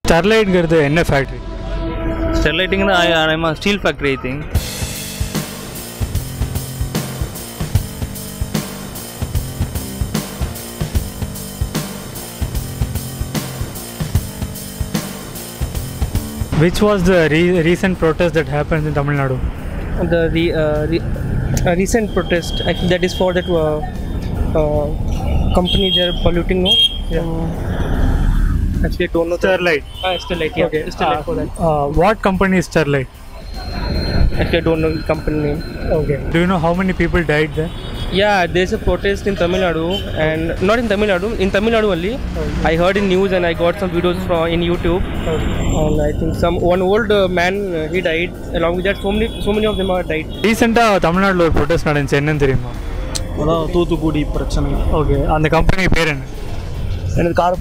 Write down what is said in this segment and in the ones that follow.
ஸ்டெர்லைட்ங்கிறது என்ன ஃபேக்ட்ரி ஸ்டெர்லைட்டிங்னு I steel factory I think which was the re recent protest that happens in Tamil Nadu the re, uh, re, uh, recent protest I think that is for that uh, uh, company they are polluting no yeah. actually I don't know the- Sterlite ah, Sterlite yeah Okay. Sterlite for that what company Sterlite actually I don't know the company name okay do you know how many people died the yeah there's a protest in Tamil Nadu and not in Tamil Nadu in Tamil Nadu only I heard in news and I got some videos from in YouTube and I think some one old uh, man uh, he died along with that so many so many of them are died ரீசெண்டாக தமிழ்நாட்டில் ஒரு protest நடந்துச்சு என்னன்னு தெரியுமா அதான் தூத்துக்குடி பிரச்சனை okay அந்த company பேர் என்ன எனக்கு கார்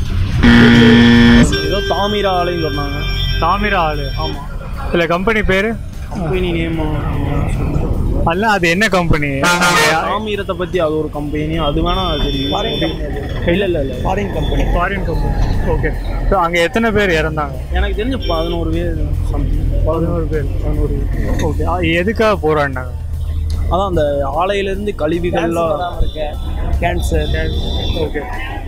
ஏதோ தாமிரா ஆலைன்னு சொன்னாங்க தாமிரா ஆளு ஆமாம் இல்லை கம்பெனி பேர் கம்பெனி நேம் அல்ல அது என்ன கம்பெனி தாமிரத்தை பற்றி அது ஒரு கம்பெனி அது வேணா தெரியும் இல்லை இல்லை இல்லை foreign company foreign company okay so அங்கே எத்தனை பேர் இறந்தாங்க எனக்கு தெரிஞ்சு பதினோரு பேர் சம்திங் பதினோரு பேர் பதினோரு ஓகே எதுக்காக போராடினாங்க அதான் அந்த ஆலையிலேருந்து கழிவுகள்லாம் கேன்சர் ஓகே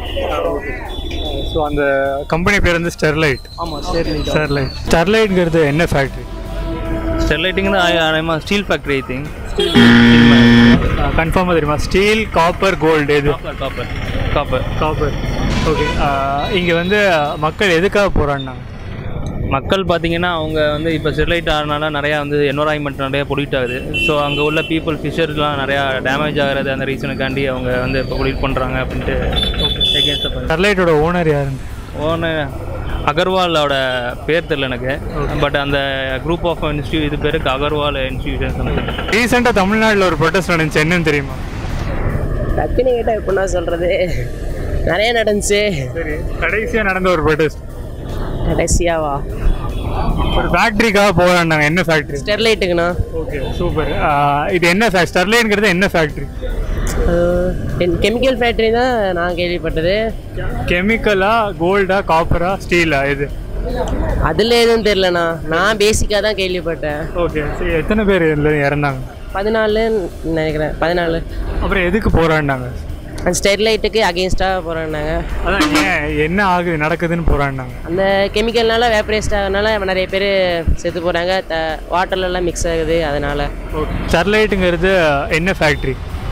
ஸோ அந்த கம்பெனி பேர் வந்து ஸ்டெர்லைட் ஆமாம் சரி ஸ்டெர்லைட் ஸ்டெர்லைட்ங்கிறது என்ன ஃபேக்ட்ரி ஸ்டெர்லைட்டிங்னு I steel factory I think கன்ஃபார்மாக தெரியுமா ஸ்டீல் காப்பர் கோல்டு எது copper copper copper copper okay இங்கே வந்து மக்கள் எதுக்காக போராடினாங்க மக்கள் பார்த்தீங்கன்னா அவங்க வந்து இப்போ ஸ்டெர்லைட் ஆகிறனால நிறையா வந்து என்வரான்மெண்ட் நிறைய பொல்யூட் ஆகுது ஸோ அங்கே உள்ள பீப்புள் ஃபிஷர்ஸ்லாம் நிறையா டேமேஜ் ஆகிறது அந்த ரீசனுக்காண்டி அவங்க வந்து இப்போ பொல்யூட் பண்ணுறாங்க அப்படின்ட்டு எகேன்ஸ்ட் ஸ்டெர்லைட்டோட ஓனர் யாருன்னு ஓன அகர்வாலோட பேர் தெரியல எனக்கு பட் அந்த குரூப் ஆஃப் இன்ஸ்டியூ இது பேருக்கு அகர்வால் இன்ஸ்டியூஷன் சம்திங் ரீசெண்டாக தமிழ்நாட்டில் ஒரு ப்ரொட்டஸ்ட் நடந்துச்சு என்னன்னு தெரியுமா டக்குன்னு கேட்டால் எப்படின்னா சொல்கிறது நிறைய நடந்துச்சு சரி கடைசியாக நடந்த ஒரு ப்ரொட்டஸ்ட் கடைசியாவா ஒரு ஃபேக்ட்ரிக்காக போராடினாங்க என்ன ஃபேக்ட்ரி ஸ்டெர்லைட்டுக்குண்ணா ஓகே சூப்பர் இது என்ன ஃபேக்ட் ஸ்டெர்லைட்ங்கிறது என்ன ஃபேக்ட்ரி கெமிக்கல் ஃபேக்ட்ரி தான் நான் கேள்விப்பட்டது கெமிக்கலா கோல்டா காப்பரா ஸ்டீலா இது அதில் எதுவும் தெரிலண்ணா நான் பேசிக்காக தான் கேள்விப்பட்டேன் ஓகே சரி எத்தனை பேர் இதில் இறந்தாங்க பதினாலுன்னு நினைக்கிறேன் பதினாலு அப்புறம் எதுக்கு போராடினாங்க அந்த ஸ்டெர்லைட்டுக்கு அகெயின்ஸ்டாக போகிறாங்க அதான் ஏன் என்ன ஆகுது நடக்குதுன்னு போராடினாங்க அந்த கெமிக்கல்னால வேப்பரேஸ்ட் ஆகிறதுனால நிறைய பேர் செத்து போகிறாங்க த வாட்டர்லலாம் மிக்ஸ் ஆகுது அதனால் ஓகே ஸ்டெர்லைட்டுங்கிறது என்ன ஃபேக்ட்ரி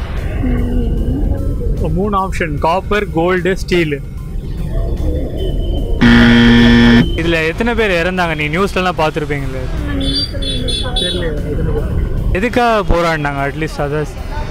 மூணு ஆப்ஷன் காப்பர் கோல்டு ஸ்டீலு இதில் எத்தனை பேர் இறந்தாங்க நீ நியூஸ்லலாம் பார்த்துருப்பீங்களே எதுக்காக போராடினாங்க அட்லீஸ்ட் அதர்ஸ்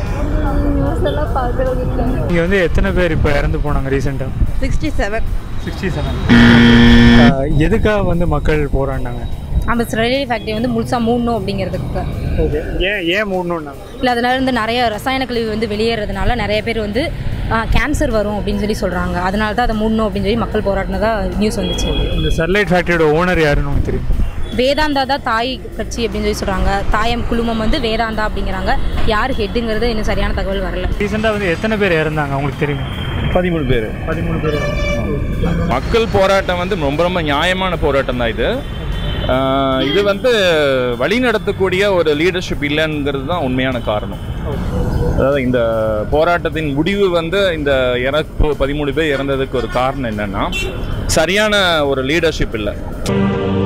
இங்கே வந்து எத்தனை பேர் இப்போ இறந்து போனாங்க ரீசெண்டாக சிக்ஸ்டி செவன் சிக்ஸ்டி செவன் எதுக்காக வந்து மக்கள் போராடினாங்க அந்த ஸ்டெர்லைட் ஃபேக்ட்ரி வந்து முழுசாக மூடணும் அப்படிங்கிறதுக்கு ஓகே ஏன் ஏன் மூடணுன்னாங்க இல்லை அதனால இருந்து நிறைய ரசாயன கழிவு வந்து வெளியேறதுனால நிறைய பேர் வந்து கேன்சர் வரும் அப்படின்னு சொல்லி சொல்கிறாங்க அதனால தான் அதை மூடணும் அப்படின்னு சொல்லி மக்கள் போராடினதா நியூஸ் வந்துச்சு இந்த ஸ்டெர்லைட் ஃபேக்ட்ரியோட ஓனர் யாருன்னு உங்களுக்கு தெரியும் வேதாந்தா தான் தாய் கட்சி அப்படின்னு சொல்லி சொல்கிறாங்க தாயம் குழுமம் வந்து வேதாந்தா அப்படிங்கிறாங்க யார் ஹெட்டுங்கிறது இன்னும் சரியான தகவல் வரல ரீசெண்டாக வந்து எத்தனை பேர் இறந்தாங்க உங்களுக்கு தெரியும் பதிமூணு பேர் பதிமூணு பேர் மக்கள் போராட்டம் வந்து ரொம்ப ரொம்ப நியாயமான போராட்டம் தான் இது ஆஹ் இது வந்து வழி நடத்தக்கூடிய ஒரு லீடர்ஷிப் இல்லைங்கிறது தான் உண்மையான காரணம் அதாவது இந்த போராட்டத்தின் முடிவு வந்து இந்த இறப்பு பதிமூணு பேர் இறந்ததுக்கு ஒரு காரணம் என்னன்னா சரியான ஒரு லீடர்ஷிப் இல்லை